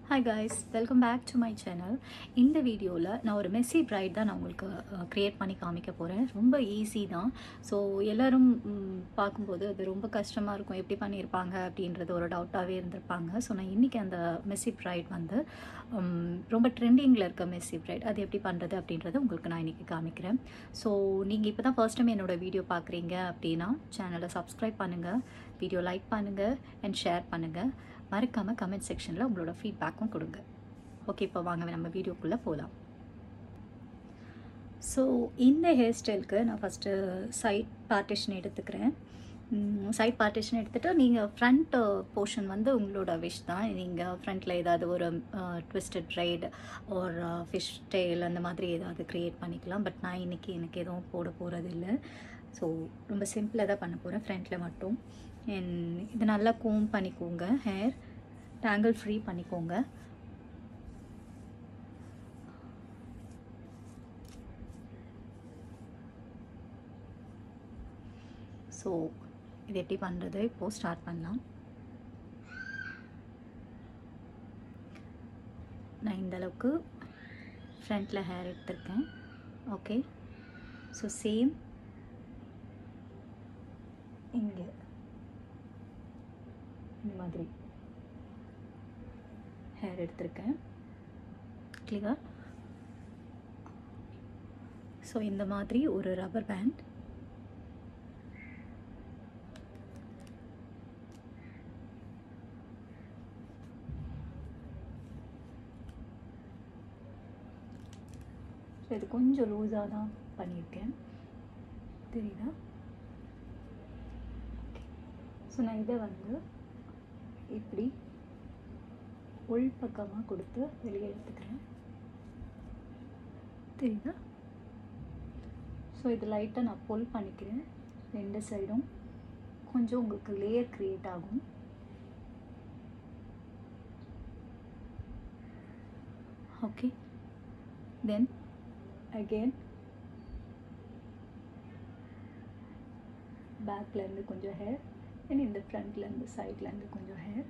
hi guys welcome back to my channel இந்த வீடியோவில் நான் ஒரு மெஸ்ஸி பிரைட் தான் நான் உங்களுக்கு க்ரியேட் பண்ணி காமிக்க போகிறேன் ரொம்ப ஈஸி தான் ஸோ எல்லோரும் ம், பார்க்கும்போது அது ரொம்ப கஷ்டமாக இருக்கும் எப்படி பண்ணியிருப்பாங்க அப்படின்றது ஒரு டவுட்டாகவே இருந்திருப்பாங்க ஸோ நான் இன்றைக்கி அந்த மெஸ்ஸி பிரைட் வந்து ம், ரொம்ப ட்ரெண்டிங்கில் இருக்க மெஸ்ஸி பிரைட் அது எப்படி பண்ணுறது அப்படின்றத உங்களுக்கு நான் இன்றைக்கி காமிக்கிறேன் ஸோ நீங்கள் இப்போ தான் ஃபர்ஸ்ட் டைம் என்னோட வீடியோ பார்க்குறீங்க அப்படின்னா சேனலை சப்ஸ்கிரைப் பண்ணுங்கள் வீடியோ லைக் பண்ணுங்கள் அண்ட் ஷேர் பண்ணுங்கள் மறக்காமல் கமெண்ட் செக்ஷனில் உங்களோட ஃபீட்பேக்கும் கொடுங்க ஓகே இப்போ வாங்க நம்ம வீடியோக்குள்ளே போகலாம் ஸோ இந்த ஹேர் ஸ்டைலுக்கு நான் ஃபஸ்ட்டு சைட் பார்ட்டிஷன் எடுத்துக்கிறேன் சைட் பார்ட்டிஷன் எடுத்துகிட்டு நீங்கள் ஃப்ரண்ட் போர்ஷன் வந்து உங்களோட விஷ் தான் நீங்கள் ஃப்ரண்ட்டில் ஏதாவது ஒரு ட்விஸ்டட் ரைட் ஒரு ஃபிஷ் டெயில் அந்த மாதிரி ஏதாவது க்ரியேட் பண்ணிக்கலாம் பட் நான் இன்றைக்கி எனக்கு எதுவும் போட போகிறது இல்லை ஸோ ரொம்ப சிம்பிளாக தான் பண்ண போகிறேன் ஃப்ரண்ட்டில் மட்டும் அண்ட் இது நல்லா கோம் பண்ணிக்கோங்க ஹேர் டேங்கிள் ஃப்ரீ பண்ணிக்கோங்க ஸோ இது எப்படி பண்ணுறது இப்போது ஸ்டார்ட் பண்ணலாம் நான் இந்த அளவுக்கு ஃப்ரண்ட்டில் ஹேர் எடுத்திருக்கேன் ஓகே ஸோ சேம் இங்கே இந்த மாதிரி ஹேர் எடுத்திருக்கேன் கிளியர் ஸோ இந்த மாதிரி ஒரு ரப்பர் பேண்ட் ஸோ இது கொஞ்சம் லூஸாக தான் பண்ணியிருக்கேன் தெரியுதா ஸோ நான் இதை வந்து இப்படி உள் பக்கமாக கொடுத்து வெளியே எடுத்துக்கிறேன் தெரியுதா ஸோ இது லைட்டாக நான் புல் பண்ணிக்கிறேன் ரெண்டு சைடும் கொஞ்சம் உங்களுக்கு லேயர் க்ரியேட் ஆகும் ஓகே தென் அகெயின் பேக்லேருந்து கொஞ்சம் ஹேர் அண்ட் இந்த ஃப்ரண்ட்லேருந்து சைட்லேருந்து கொஞ்சம் ஹேர்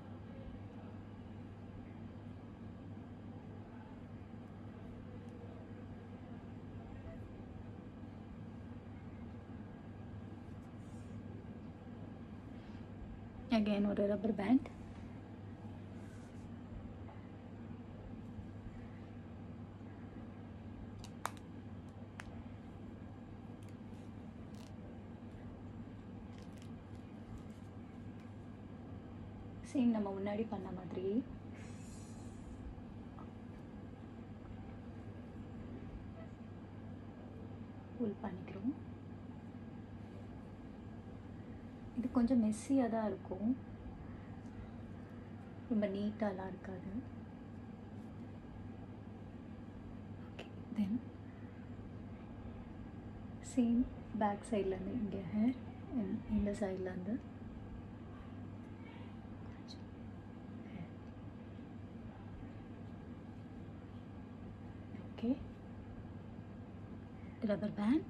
அகைன் ஒரு ரப்பர் பேண்ட் சேம் நம்ம முன்னாடி பண்ண மாதிரி புல் பண்ணிக்கிறோம் இது கொஞ்சம் மெஸ்ஸியாக தான் இருக்கும் ரொம்ப நீட்டாலாம் இருக்காது ஓகே தென் சேம் பேக் சைட்லேருந்து இங்கே ஹேர் இந்த சைட்லேருந்து okay rubber band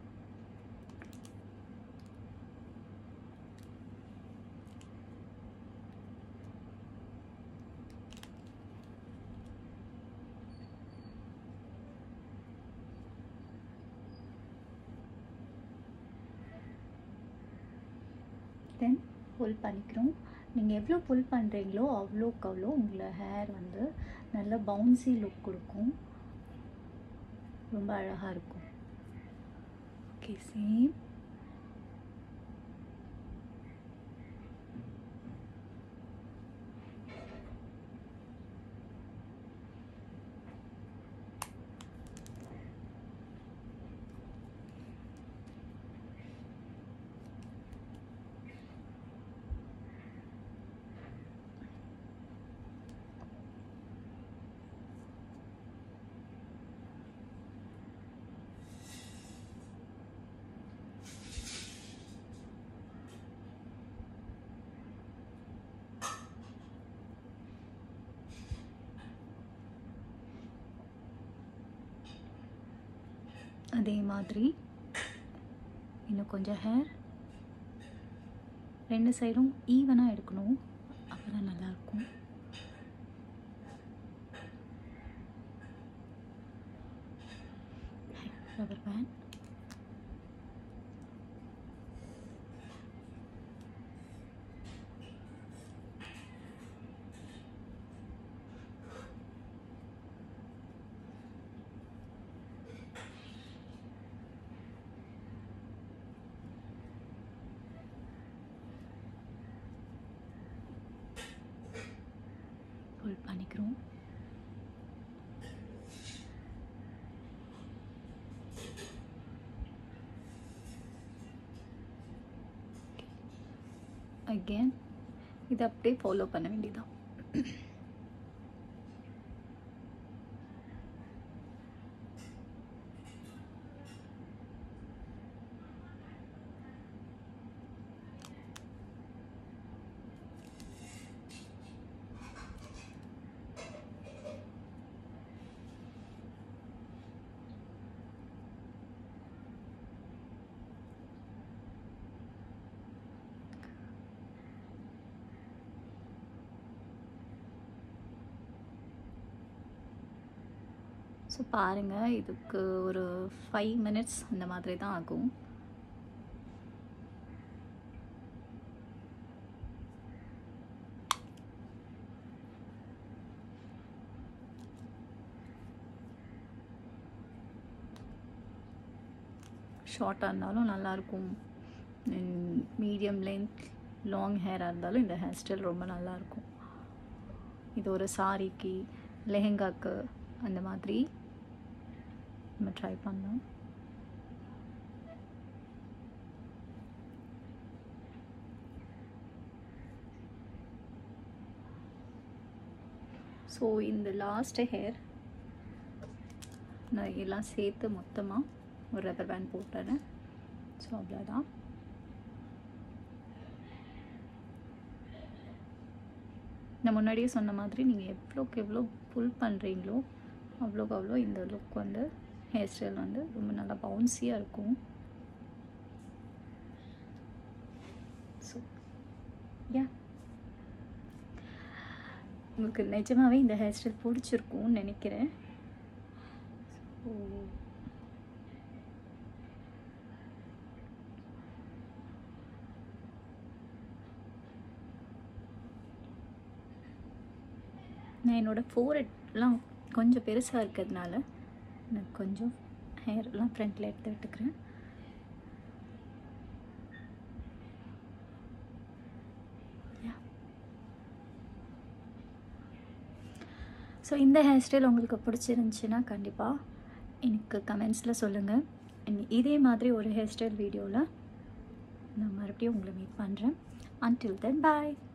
தென் புல் பண்ணிக்கிறோம் நீங்கள் எவ்வளோ புல் பண்ணுறீங்களோ அவ்வளோக்கு அவ்வளோ உங்களை ஹேர் வந்து நல்ல பவுன்சி லுக் கொடுக்கும் ரொம்ப அழகாக இருக்கும் ஓகே சேம் அதே மாதிரி இன்னும் கொஞ்சம் ஹேர் ரெண்டு சைடும் ஈவனாக எடுக்கணும் அப்போ தான் நல்லாயிருக்கும் புல் பண்ணிக்கிறோம் அகேன் இதை அப்படியே ஃபாலோ பண்ண வேண்டியதான் ஸோ பாருங்கள் இதுக்கு ஒரு ஃபைவ் மினிட்ஸ் அந்த மாதிரி தான் ஆகும் ஷார்ட்டாக இருந்தாலும் நல்லாயிருக்கும் மீடியம் லென்த் லாங் ஹேராக இருந்தாலும் இந்த ஹேர் ஸ்டைல் ரொம்ப நல்லாயிருக்கும் இது ஒரு சாரிக்கு லெஹெங்காக்கு அந்த மாதிரி நம்ம ட்ரை பண்ணோம் ஸோ இந்த லாஸ்ட் ஹேர் நான் எல்லாம் சேர்த்து மொத்தமாக ஒரு ரப்பர் பேண்ட் போட்டுறேன் ஸோ அவ்வளோதான் நான் முன்னாடியே சொன்ன மாதிரி நீங்கள் எவ்வளோக்கு எவ்வளோ புல் பண்ணுறீங்களோ அவ்வளோக்கு அவ்வளோ இந்த லுக் வந்து ஹேர் ஸ்டைல் வந்து ரொம்ப நல்லா பவுன்ஸியாக இருக்கும் ஸோ யா உங்களுக்கு நிஜமாகவே இந்த ஹேர் ஸ்டைல் பிடிச்சிருக்கும்னு நினைக்கிறேன் ஸோ நான் என்னோடய ஃபோரெட்லாம் கொஞ்சம் பெருசாக இருக்கிறதுனால நான் கொஞ்சம் ஹேர்லாம் ஃப்ரண்ட்டில் எடுத்து விட்டுக்கிறேன் ஸோ இந்த ஹேர் ஸ்டைல் உங்களுக்கு பிடிச்சிருந்துச்சின்னா கண்டிப்பாக எனக்கு கமெண்ட்ஸில் சொல்லுங்கள் இதே மாதிரி ஒரு ஹேர் ஸ்டைல் வீடியோவில் நான் மறுபடியும் உங்களை மீட் பண்ணுறேன் அன்டில் தென் பாய்